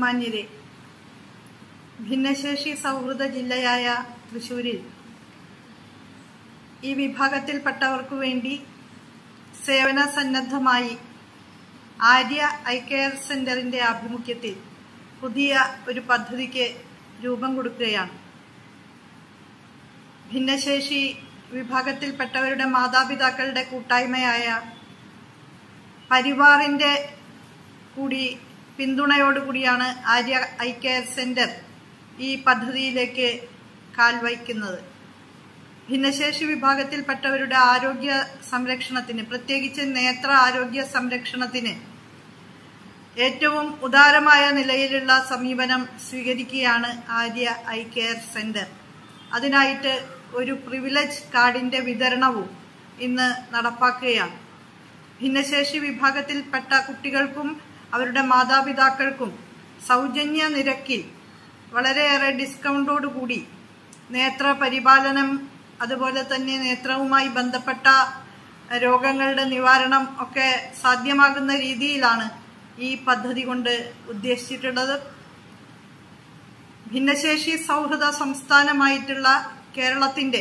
ബഹുമാന്യരെ ഭിന്നശേഷി സൗഹൃദ ജില്ലയായ തൃശൂരിൽ ഈ വിഭാഗത്തിൽപ്പെട്ടവർക്കു വേണ്ടി സേവന സന്നദ്ധമായി ആര്യ ഐ കെയർ സെന്ററിന്റെ ആഭിമുഖ്യത്തിൽ പുതിയ ഒരു പദ്ധതിക്ക് രൂപം കൊടുക്കുകയാണ് ഭിന്നശേഷി വിഭാഗത്തിൽപ്പെട്ടവരുടെ മാതാപിതാക്കളുടെ കൂട്ടായ്മയായ പരിവാറിന്റെ കൂടി പിന്തുണയോടുകൂടിയാണ് ആര്യ ഐ കെയർ സെന്റർ ഈ പദ്ധതിയിലേക്ക് കാൽവയ്ക്കുന്നത് ഭിന്നശേഷി വിഭാഗത്തിൽപ്പെട്ടവരുടെ ആരോഗ്യ സംരക്ഷണത്തിന് പ്രത്യേകിച്ച് നേത്ര ആരോഗ്യ സംരക്ഷണത്തിന് ഏറ്റവും ഉദാരമായ നിലയിലുള്ള സമീപനം സ്വീകരിക്കുകയാണ് ആര്യ ഐ കെയർ സെന്റർ അതിനായിട്ട് ഒരു പ്രിവിലേജ് കാർഡിന്റെ വിതരണവും ഇന്ന് നടപ്പാക്കുകയാണ് ഭിന്നശേഷി വിഭാഗത്തിൽപ്പെട്ട കുട്ടികൾക്കും അവരുടെ മാതാപിതാക്കൾക്കും സൗജന്യ നിരക്കിൽ വളരെയേറെ ഡിസ്കൗണ്ടോടുകൂടി നേത്ര പരിപാലനം അതുപോലെ തന്നെ നേത്രവുമായി ബന്ധപ്പെട്ട രോഗങ്ങളുടെ നിവാരണം ഒക്കെ സാധ്യമാകുന്ന രീതിയിലാണ് ഈ പദ്ധതി കൊണ്ട് ഉദ്ദേശിച്ചിട്ടുള്ളത് ഭിന്നശേഷി സൗഹൃദ സംസ്ഥാനമായിട്ടുള്ള കേരളത്തിന്റെ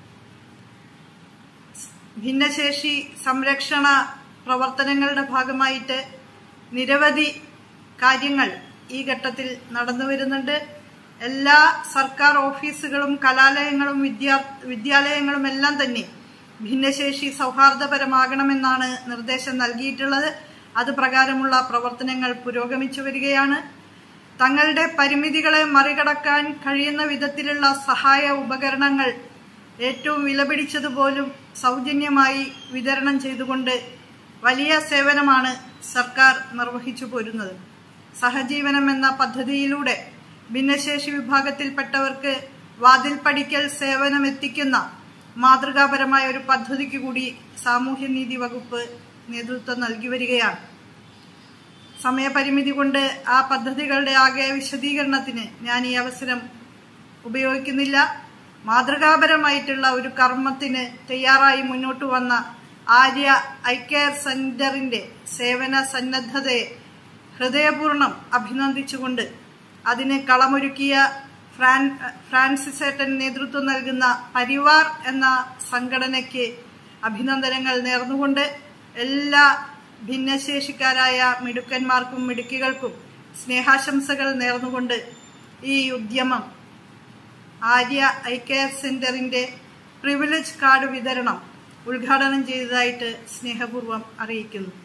ഭിന്നശേഷി സംരക്ഷണ പ്രവർത്തനങ്ങളുടെ ഭാഗമായിട്ട് നിരവധി കാര്യങ്ങൾ ഈ ഘട്ടത്തിൽ നടന്നു വരുന്നുണ്ട് എല്ലാ സർക്കാർ ഓഫീസുകളും കലാലയങ്ങളും വിദ്യാ വിദ്യാലയങ്ങളും എല്ലാം തന്നെ ഭിന്നശേഷി സൗഹാർദ്ദപരമാകണമെന്നാണ് നിർദ്ദേശം നൽകിയിട്ടുള്ളത് അത് പ്രകാരമുള്ള പ്രവർത്തനങ്ങൾ പുരോഗമിച്ചു വരികയാണ് തങ്ങളുടെ പരിമിതികളെ മറികടക്കാൻ കഴിയുന്ന വിധത്തിലുള്ള സഹായ ഉപകരണങ്ങൾ ഏറ്റവും വിലപിടിച്ചതുപോലും സൗജന്യമായി വിതരണം ചെയ്തുകൊണ്ട് വലിയ സേവനമാണ് സർക്കാർ നിർവഹിച്ചു പോരുന്നത് സഹജീവനം എന്ന പദ്ധതിയിലൂടെ ഭിന്നശേഷി വിഭാഗത്തിൽപ്പെട്ടവർക്ക് വാതിൽ പടിക്കൽ സേവനം എത്തിക്കുന്ന മാതൃകാപരമായ ഒരു പദ്ധതിക്ക് കൂടി സാമൂഹ്യനീതി വകുപ്പ് നേതൃത്വം നൽകി വരികയാണ് സമയപരിമിതി കൊണ്ട് ആ പദ്ധതികളുടെ ആകെ വിശദീകരണത്തിന് ഞാൻ ഈ അവസരം ഉപയോഗിക്കുന്നില്ല മാതൃകാപരമായിട്ടുള്ള ഒരു കർമ്മത്തിന് തയ്യാറായി മുന്നോട്ട് വന്ന ആര്യ ഐ കെയർ സെന്ററിന്റെ സേവന സന്നദ്ധതയെ ഹൃദയപൂർണം അഭിനന്ദിച്ചുകൊണ്ട് അതിന് കളമൊരുക്കിയ ഫ്രാൻ ഫ്രാൻസിസേട്ടൻ നേതൃത്വം നൽകുന്ന പരിവാർ എന്ന സംഘടനയ്ക്ക് അഭിനന്ദനങ്ങൾ നേർന്നുകൊണ്ട് എല്ലാ ഭിന്നശേഷിക്കാരായ മിടുക്കന്മാർക്കും മിടുക്കികൾക്കും സ്നേഹാശംസകൾ നേർന്നുകൊണ്ട് ഈ ഉദ്യമം ആര്യ ഐ കെയർ സെന്ററിന്റെ പ്രിവിലേജ് കാർഡ് വിതരണം ഉദ്ഘാടനം ചെയ്തതായിട്ട് സ്നേഹപൂർവ്വം അറിയിക്കുന്നു